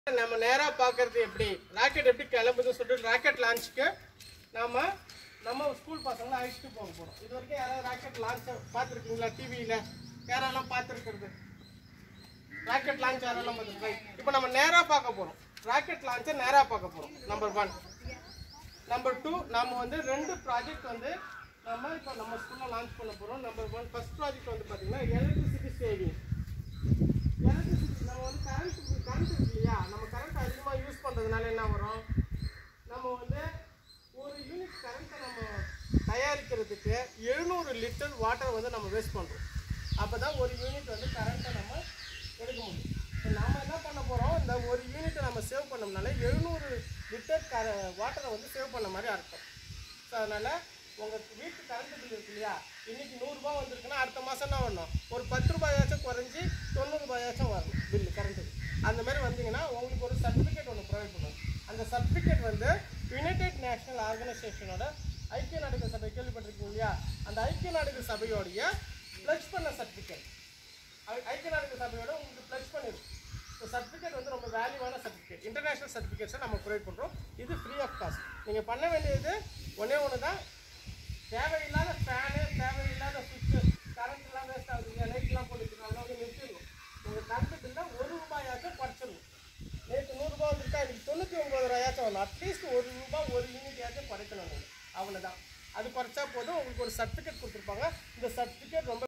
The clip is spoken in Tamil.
நம்ம நேரா பார்க்கறது எப்படி ராக்கெட் எப்படி கிளம்புதுன்னு சொல்லிட்டு ராக்கெட் லான்ச்சுக்கு நாம நம்ம ஸ்கூல் பசங்களை அழைச்சிட்டு போக போறோம் இது வரைக்கும் யாராவது ராக்கெட் லான்ச் பார்த்துருக்கீங்களா டிவியில யாரெல்லாம் பார்த்துருக்கிறது ராக்கெட் லான்ச் யாரெல்லாம் பார்த்துருக்கோம் இப்போ நம்ம நேரா பார்க்க போறோம் ராக்கெட் லான்ச்சை நேரா பார்க்க போறோம் நம்பர் ஒன் நம்பர் டூ நம்ம வந்து ரெண்டு ப்ராஜெக்ட் வந்து நம்ம இப்போ நம்ம ஸ்கூலில் லான்ச் பண்ண போகிறோம் நம்பர் ஒன் ஃபர்ஸ்ட் ப்ராஜெக்ட் வந்து பார்த்தீங்கன்னா எலக்ட்ரிசிட்டி சேவிங் எலக்ட்ரிசிட்டி நம்ம வந்து கரண்ட் கரண்ட் இருக்கு இல்லையா நம்ம கரண்ட் அதிகமாக யூஸ் பண்ணுறதுனால என்ன வரும் நம்ம வந்து ஒரு யூனிட் கரண்ட்டை நம்ம தயாரிக்கிறதுக்கு எழுநூறு லிட்டர் வாட்டர் வந்து நம்ம வேஸ்ட் பண்ணுறோம் அப்போ தான் ஒரு யூனிட் வந்து கரண்ட்டை நம்ம எடுக்க முடியும் இப்போ நாம என்ன பண்ண போகிறோம் இந்த ஒரு யூனிட்டை நம்ம சேவ் பண்ணோம்னால எழுநூறு லிட்டர் கர வாட்டரை வந்து சேவ் பண்ண மாதிரி அர்த்தம் ஸோ அதனால் உங்கள் வீட்டு கரண்ட் பில் இருக்கு இல்லையா இன்னைக்கு நூறுரூபா வந்திருக்குன்னா அடுத்த மாதம் என்ன வரணும் ஒரு பத்து ரூபாயாச்சும் குறைஞ்சி தொண்ணூறு ரூபாயாச்சும் வரணும் பில்லு கரண்ட்டுக்கு அந்த மாதிரி வந்தீங்கன்னா உங்களுக்கு ஒரு சர்டிஃபிகேட் ஒன்று ப்ரொவைட் பண்ணுவோம் அந்த சர்டிஃபிகேட் வந்து யுனைடெட் நேஷனல் ஆர்கனைசேஷனோட ஐக்கிய நாடுகள் சபை கேள்விப்பட்டிருக்கீங்க இல்லையா அந்த ஐக்கிய நாடுகள் சபையோடைய ப்ளஸ் பண்ண சர்டிஃபிகேட் ஐ- ஐக்கிய நாடுகள் சபையோட உங்களுக்கு ப்ளஸ் பண்ணிருக்கு ஸோ சர்டிஃபிகேட் வந்து ரொம்ப வேல்யூவான சர்டிஃபிகேட் இன்டர்நேஷனல் சர்டிஃபிகேட்ஸை நம்ம ப்ரொவைட் பண்ணுறோம் இது ஃப்ரீ ஆஃப் காஸ்ட் நீங்கள் பண்ண வேண்டியது ஒன்றே ஒன்று தான் தேவையில்லாத ஃபேனு தேவையில்லாத சுவிட்சு கரண்ட் எல்லாம் வேஸ்ட் ஆகுதுங்க லைட்லாம் போட்டுருக்காங்க வந்து நிறுத்திடணும் உங்கள் கரண்ட் பில்லை ஒரு ரூபாயாச்சும் குறைச்சிடணும் நேற்று நூறுரூபா வந்துருக்கா இன்னைக்கு தொண்ணூற்றி ஒம்பது ரூபாயாச்சும் வரணும் அட்லீஸ்ட் ஒரு ரூபா ஒரு யூனிட் குறைக்கணும் நீங்கள் அவ்வளோதான் அது குறைச்சா போதும் உங்களுக்கு ஒரு சர்டிஃபிகேட் கொடுத்துருப்பாங்க இந்த சர்டிஃபிகேட் ரொம்ப